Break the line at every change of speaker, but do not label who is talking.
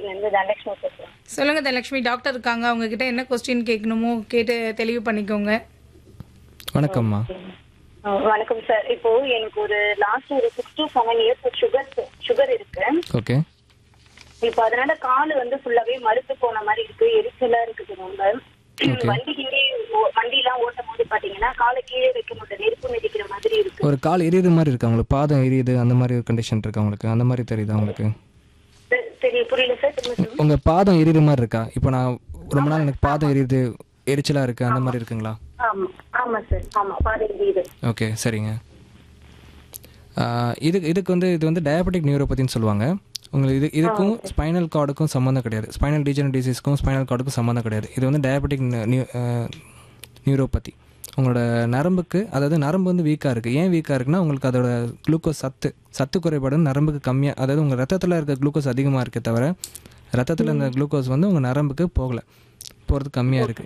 திருப்பூர்ல இருந்து தனலட்சுமி பேசுறேன்
சொல்லுங்க தனலட்சுமி டாக்டர் இருக்காங்க அவங்க கிட்ட என்ன கொஸ்டின் கேட்கணுமோ கேட்டு தெளிவு பண்ணிக்கோங்க
வணக்கம்மா
அஹ் வணக்கம் சார் இப்போ எனக்கு ஒரு லாஸ்ட் ஒரு six to seven years sugar sugar இருக்கு
ஓகே
இப்போ அதனால கால் வந்து ஃபுல்லாவே மறுத்து போன மாதிரி இருக்கு எரிச்சலா இருக்குது ரொம்ப
Okay.
வண்டி கீழே ஓ- வண்டி எல்லாம் ஓட்டும் போது பாத்தீங்கன்னா காலை கீழே வைக்க முடியல நெருப்பு மிதிக்கிற மாதிரி இருக்கு
ஒரு கால் எரியுது மாதிரி இருக்கா உங்களுக்கு பாதம் எரியுது அந்த மாதிரி ஒரு கண்டிஷன் இருக்கா உங்களுக்கு அந்த மாதிரி தெரியுதா உங்களுக்கு
சரி, சரி புரியல சார் திரும்ப சொல்லுங்க.
உங்கள் பாதம் எரியுற மாதிரி இருக்கா இப்போ நான் ரொம்ப நாள் எனக்கு பாதம் எரியுது எரிச்சலாக இருக்குது அந்த மாதிரி இருக்குங்களா
ஆமா ஆமா சார் ஆமா பாதை இது
ஓகே சரிங்க ஆஹ் இது இதுக்கு வந்து இது வந்து டயபெட்டிக் நியூரோபதின்னு சொல்லுவாங்க உங்களுக்கு இது இதுக்கும் ஸ்பைனல் கார்டுக்கும் சம்மந்தம் கிடையாது ஸ்பைனல் டீஜன் டிசீஸ்க்கும் ஸ்பைனல் கார்டுக்கும் சம்மந்தம் கிடையாது இது வந்து டயபெட்டிக் நியூரோபதி உங்களோட நரம்புக்கு அதாவது நரம்பு வந்து வீக்காக இருக்குது ஏன் வீக்காக இருக்குன்னா உங்களுக்கு அதோட குளுக்கோஸ் சத்து சத்து குறைபாடு நரம்புக்கு கம்மியாக அதாவது உங்கள் ரத்தத்தில் இருக்க குளுக்கோஸ் அதிகமாக இருக்கே தவிர ரத்தத்தில் இந்த குளுக்கோஸ் வந்து உங்கள் நரம்புக்கு போகலை போகிறது கம்மியாக இருக்குது